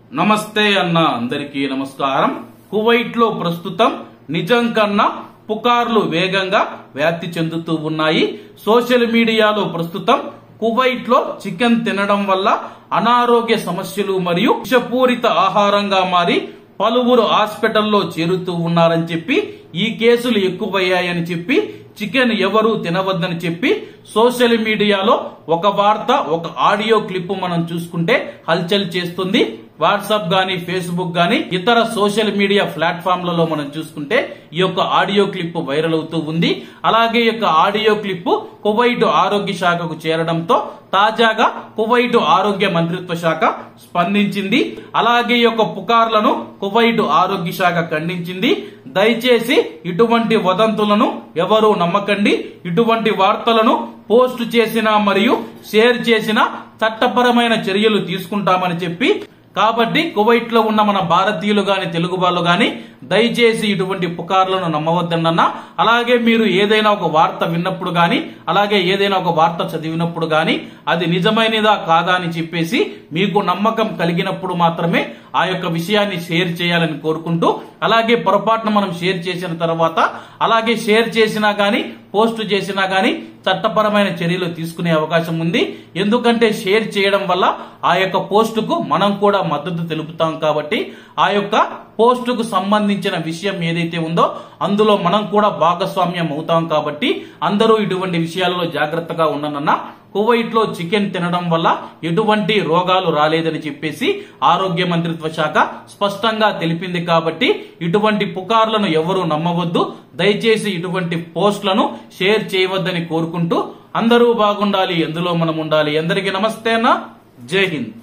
నమస్తే అన్న అందరికీ నమస్కారం కువైట్ లో ప్రస్తుతం నిజం కన్నా పుకార్లు వేగంగా వ్యాప్తి చెందుతూ ఉన్నాయి సోషల్ మీడియాలో ప్రస్తుతం కువైట్ లో చికెన్ తినడం వల్ల అనారోగ్య సమస్యలు మరియు విషపూరిత ఆహారంగా మారి పలువురు హాస్పిటల్లో చేరుతూ ఉన్నారని చెప్పి ఈ కేసులు ఎక్కువయ్యాయని చెప్పి చికెన్ ఎవరు తినవద్దని చెప్పి సోషల్ మీడియాలో ఒక వార్త ఒక ఆడియో క్లిప్ మనం చూసుకుంటే హల్చల్ చేస్తుంది వాట్సాప్ గాని ఫేస్బుక్ గాని ఇతర సోషల్ మీడియా ప్లాట్ఫామ్లలో మనం చూసుకుంటే ఈ యొక్క ఆడియో క్లిప్ వైరల్ అవుతూ ఉంది అలాగే ఈ యొక్క ఆడియో క్లిప్ కువైట్ ఆరోగ్య శాఖకు చేరడంతో తాజాగా కువైట్ ఆరోగ్య మంత్రిత్వ శాఖ స్పందించింది అలాగే ఈ యొక్క పుకార్లను కువైట్ ఆరోగ్య శాఖ ఖండించింది దయచేసి ఇటువంటి వదంతులను ఎవరు నమ్మకండి ఇటువంటి వార్తలను పోస్ట్ చేసినా మరియు షేర్ చేసిన చట్టపరమైన చర్యలు తీసుకుంటామని చెప్పి కాబట్టి కువైట్ లో ఉన్న మన భారతీయులు గాని తెలుగు వాళ్ళు గాని దయచేసి ఇటువంటి పుకార్లను నమ్మవద్దన్న అలాగే మీరు ఏదైనా ఒక వార్త విన్నప్పుడు గాని అలాగే ఏదైనా ఒక వార్త చదివినప్పుడు గాని అది నిజమైనదా కాదా అని చెప్పేసి మీకు నమ్మకం కలిగినప్పుడు మాత్రమే ఆ యొక్క విషయాన్ని షేర్ చేయాలని కోరుకుంటూ అలాగే పొరపాటున మనం షేర్ చేసిన తర్వాత అలాగే షేర్ చేసినా గాని పోస్ట్ చేసినా గాని చట్టపరమైన చర్యలు తీసుకునే అవకాశం ఉంది ఎందుకంటే షేర్ చేయడం వల్ల ఆ యొక్క పోస్టుకు మనం కూడా మద్దతు తెలుపుతాం కాబట్టి ఆ యొక్క పోస్టుకు సంబంధించిన విషయం ఏదైతే ఉందో అందులో మనం కూడా భాగస్వామ్యం అవుతాం కాబట్టి అందరూ ఇటువంటి విషయాలలో జాగ్రత్తగా ఉండనన్నా కువైట్ లో చికెన్ తినడం వల్ల ఎటువంటి రోగాలు రాలేదని చెప్పేసి ఆరోగ్య మంత్రిత్వ శాఖ స్పష్టంగా తెలిపింది కాబట్టి ఇటువంటి పుకార్లను ఎవరూ నమ్మవద్దు దయచేసి ఇటువంటి పోస్టులను షేర్ చేయవద్దని కోరుకుంటూ అందరూ బాగుండాలి ఎందులో మనం ఉండాలి అందరికీ నమస్తే అన్న జై హింద్